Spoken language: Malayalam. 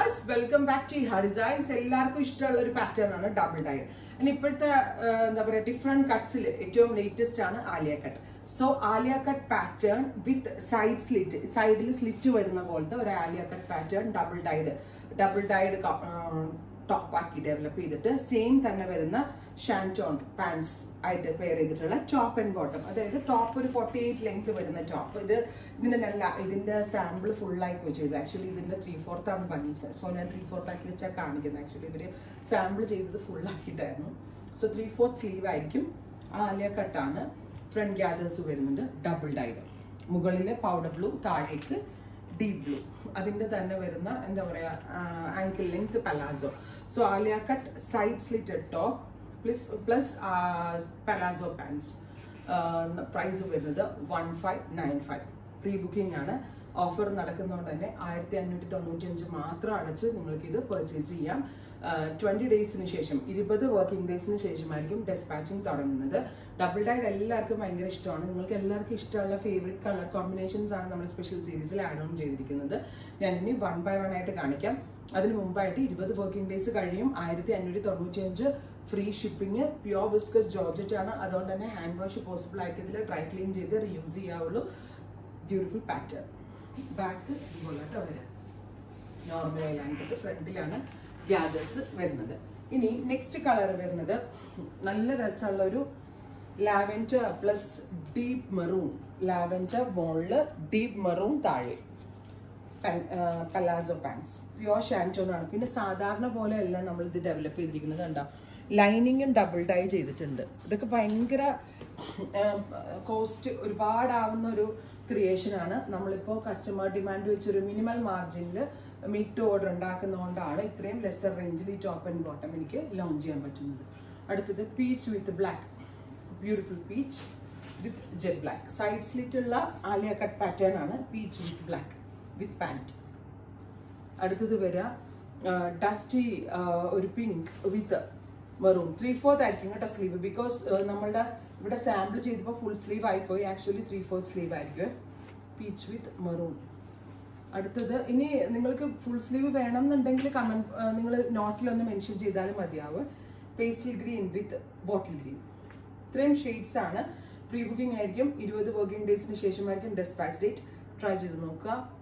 വ്യൂവേഴ്സ് വെൽക്കം ബാക്ക് ടു ഹാ ഡിസൈൻസ് എല്ലാവർക്കും ഇഷ്ടമുള്ള ഒരു പാറ്റേൺ ആണ് ഡബിൾ ഡൈ ഇനി ഇപ്പോഴത്തെ ആ, എന്താ പറയുക ഡിഫറെന്റ് കട്ട്സിൽ ഏറ്റവും ലേറ്റസ്റ്റ് ആണ് Alia cut so Alia cut pattern with side slit സൈഡിൽ സ്ലിറ്റ് വരുന്ന പോലത്തെ ഒരു Alia cut pattern double dyed double dyed top ആക്കി ഡെവലപ്പ് ചെയ്തിട്ട് സെയിം തന്നെ വരുന്ന ഷാൻറ്റോൺ പാൻസ് ആയിട്ട് പെയർ ചെയ്തിട്ടുള്ള ടോപ്പ് ആൻഡ് ബോട്ടം അതായത് ടോപ്പ് ഒരു ഫോർട്ടി എയ്റ്റ് ലെങ്ത് വരുന്ന ടോപ്പ് ഇത് ഇതിന്റെ നല്ല ഇതിന്റെ സാമ്പിൾ ഫുള്ളായി പോയി ചെയ്തു ആക്ച്വലി ഇതിന്റെ ത്രീ ഫോർത്ത് ആണ് ഭംഗി സോ ഞാൻ ത്രീ ഫോർത്ത് ആക്കി വെച്ചാൽ കാണിക്കുന്നത് ആക്ച്വലി ഇവര് സാമ്പിൾ ചെയ്തത് ഫുൾ ആക്കിയിട്ടായിരുന്നു സോ ത്രീ ഫോർത്ത് സ്ലീവ് ആയിരിക്കും ആലിയ കട്ടാണ് ഫ്രണ്ട് ഗ്യാദേഴ്സ് വരുന്നുണ്ട് ഡബിൾ ഡൈഡ് മുകളിൽ പൗഡർ ബ്ലൂ താഴേക്ക് ഡീപ് ബ്ലൂ അതിന്റെ തന്നെ വരുന്ന എന്താ പറയാ ankle length palazzo so Alia cut side slitted top plus plus palazzo pants price വരുന്നത് one five nine five pre booking ആണ് ഓഫർ നടക്കുന്നതുകൊണ്ട് തന്നെ ആയിരത്തി അഞ്ഞൂറ്റി തൊണ്ണൂറ്റി അഞ്ച് മാത്രം അടച്ച് നിങ്ങൾക്ക് ഇത് പർച്ചേസ് ചെയ്യാം ട്വന്റി ഡേയ്സിന് ശേഷം ഇരുപത് വർക്കിംഗ് ഡേയ്സിന് ശേഷമായിരിക്കും ഡെസ്പാച്ചിങ് തുടങ്ങുന്നത് ഡബിൾ ഡൈഡ് എല്ലാവർക്കും ഭയങ്കര ഇഷ്ടമാണ് നിങ്ങൾക്ക് എല്ലാവർക്കും ഇഷ്ടമുള്ള ഫേവറേറ്റ് കളർ കോമ്പിനേഷൻസ് ആണ് നമ്മൾ സ്പെഷ്യൽ സീരീസിൽ ആഡ് ഓൺ ചെയ്തിരിക്കുന്നത് ഞാൻ ഇനി വൺ ബൈ വൺ ആയിട്ട് കാണിക്കാം അതിന് മുമ്പായിട്ട് ഇരുപത് വർക്കിംഗ് ഡേയ്സ് കഴിയും ആയിരത്തി അഞ്ഞൂറ്റി തൊണ്ണൂറ്റി അഞ്ച് free shipping pure viscose georgette ആണ് അതുകൊണ്ട് തന്നെ ഹാൻഡ് വാഷ് പോസിബിൾ ആക്കിയതിൽ ഡ്രൈ ക്ലീൻ ചെയ്ത് റീയൂസ് ചെയ്യാവുള്ളൂ ബ്യൂട്ടിഫുൾ പാറ്റേൺ ബാക്ക് ഇതുപോലെ കേട്ടോ വരാം നോർമൽ ഐലാൻഡ് ഫ്രണ്ടിലാണ് ഗ്യാദേഴ്സ് വരുന്നത് ഇനി നെക്സ്റ്റ് കളർ വരുന്നത് നല്ല രസമുള്ള ഒരു lavender plus deep maroon lavender മോളില് ഡീപ്പ് മെറൂൺ താഴെ പലാസോ പാൻസ് പ്യുവർ ഷാൻറ്റോൺ ആണ് പിന്നെ സാധാരണ പോലെ അല്ല നമ്മൾ ഇത് ഡെവലപ്പ് ചെയ്തിരിക്കുന്നത് കണ്ടോ ലൈനിങ്ങും ഡബിൾ ഡൈ ചെയ്തിട്ടുണ്ട് ഇതൊക്കെ ഭയങ്കര കോസ്റ്റ് ഒരുപാടാവുന്ന ഒരു ക്രിയേഷൻ ആണ് നമ്മളിപ്പോൾ കസ്റ്റമർ ഡിമാൻഡ് വെച്ചൊരു മിനിമൽ മാർജിനിൽ മീറ്റ് ഓർഡർ ഉണ്ടാക്കുന്നതുകൊണ്ടാണ് ഇത്രയും ലെസർ റേഞ്ചിൽ ഈ ടോപ്പ് ആൻഡ് ബോട്ടം എനിക്ക് ലോഞ്ച് ചെയ്യാൻ പറ്റുന്നത് അടുത്തത് peach with black beautiful peach with jet black side slit ഉള്ള ആലിയ കട്ട് പാറ്റേൺ ആണ് peach with black with pant അടുത്തത് വരിക ഡസ്റ്റി ഒരു pink with maroon three fourth ആയിരിക്കും കേട്ടോ സ്ലീവ് ബിക്കോസ് നമ്മളുടെ ഇവിടെ സാമ്പിൾ ചെയ്തപ്പോൾ ഫുൾ സ്ലീവ് ആയിപ്പോയി ആക്ച്വലി ത്രീ ഫോർത്ത് സ്ലീവ് ആയിരിക്കും പീച്ച് വിത്ത് മെറൂൺ അടുത്തത് ഇനി നിങ്ങൾക്ക് ഫുൾ സ്ലീവ് വേണം എന്നുണ്ടെങ്കിൽ കമന്റ് നിങ്ങൾ നോട്ടിലൊന്ന് മെൻഷൻ ചെയ്താലും മതിയാവും pastel green with bottle green ഇത്രയും ഷെയ്ഡ്സ് ആണ് പ്രീ ബുക്കിംഗ് ആയിരിക്കും ഇരുപത് വർക്കിംഗ് ഡേയ്സിന് ശേഷമായിരിക്കും ഡെസ്പാച്ച് ഡേറ്റ് ട്രൈ ചെയ്ത് നോക്കുക